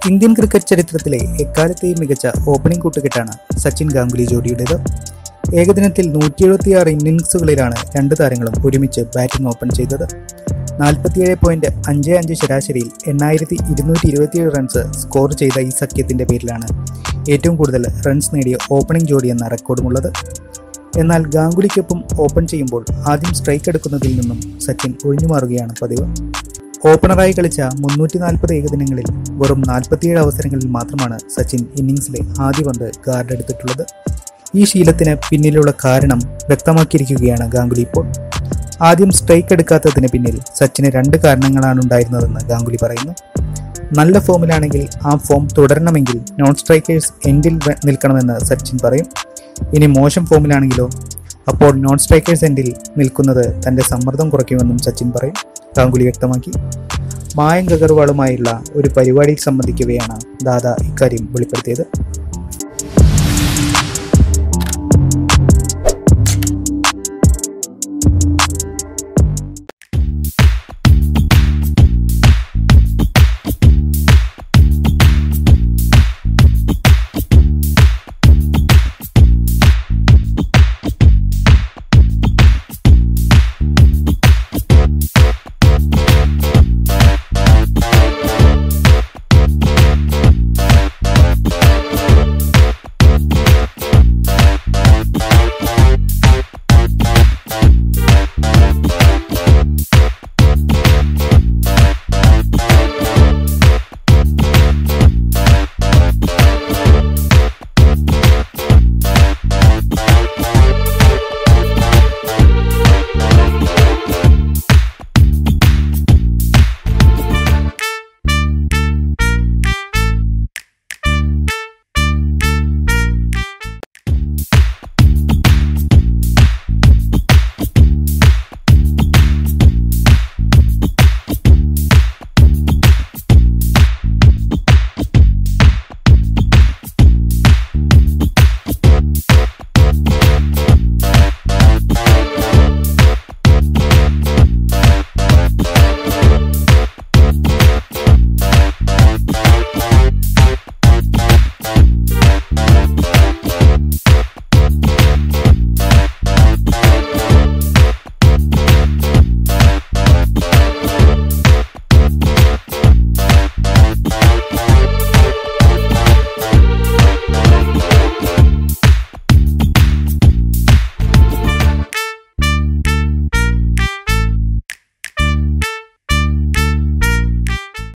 Indian cricket ചരിത്രത്തിലെ എക്കാലത്തെയും മികച്ച ഓപ്പണിംഗ് കൂട്ടുകെട്ടാണ് സച്ചിൻ ഗാംഗുലി ജോഡിയുടേത് ഏകദിനത്തിൽ നൂറ്റി എഴുപത്തിയാറ് ഇന്നിംഗ്സുകളിലാണ് രണ്ട് താരങ്ങളും ഒരുമിച്ച് ബാറ്റിംഗ് ഓപ്പൺ ചെയ്തത് നാൽപ്പത്തിയേഴ് പോയിന്റ് അഞ്ച് അഞ്ച് ശരാശരിയിൽ എണ്ണായിരത്തി ഇരുന്നൂറ്റി ഇരുപത്തിയേഴ് റൺസ് സ്കോർ ചെയ്ത ഈ സഖ്യത്തിന്റെ പേരിലാണ് ഏറ്റവും കൂടുതൽ റൺസ് നേടിയ ഓപ്പണിംഗ് ജോഡി എന്ന റെക്കോർഡുമുള്ളത് എന്നാൽ ഗാംഗുലിക്കൊപ്പം ഓപ്പൺ ചെയ്യുമ്പോൾ ആദ്യം സ്ട്രൈക്ക് എടുക്കുന്നതിൽ നിന്നും സച്ചിൻ ഒഴിഞ്ഞുമാറുകയാണ് പതിവ് ഓപ്പണറായി കളിച്ച മുന്നൂറ്റി നാൽപ്പത് ഏകദിനങ്ങളിൽ വെറും നാൽപ്പത്തിയേഴ് അവസരങ്ങളിൽ മാത്രമാണ് സച്ചിൻ ഇന്നിംഗ്സിലെ ആദ്യ പന്ത് ഗാർഡ് എടുത്തിട്ടുള്ളത് ഈ ശീലത്തിന് പിന്നിലുള്ള കാരണം വ്യക്തമാക്കിയിരിക്കുകയാണ് ഗാംഗുലി ഇപ്പോൾ ആദ്യം സ്ട്രൈക്ക് എടുക്കാത്തതിന് പിന്നിൽ സച്ചിന് രണ്ട് കാരണങ്ങളാണ് ഉണ്ടായിരുന്നതെന്ന് ഗാംഗുലി പറയുന്നു നല്ല ഫോമിലാണെങ്കിൽ ആ ഫോം തുടരണമെങ്കിൽ നോൺ സ്ട്രൈക്കേഴ്സ് എൻഡിൽ വ- നിൽക്കണമെന്ന് സച്ചിൻ പറയും ഇനി മോശം ഫോമിലാണെങ്കിലോ അപ്പോൾ നോൺ സ്ട്രൈക്കേഴ്സ് എൻഡിൽ നിൽക്കുന്നത് തന്റെ സമ്മർദ്ദം കുറയ്ക്കുമെന്നും സച്ചിൻ പറയും ഗാംഗുലി വ്യക്തമാക്കി മായങ്ക് അഗർവാളുമായുള്ള ഒരു പരിപാടിയിൽ സംബന്ധിക്കവെയാണ് ദാദ ഇക്കാര്യം വെളിപ്പെടുത്തിയത്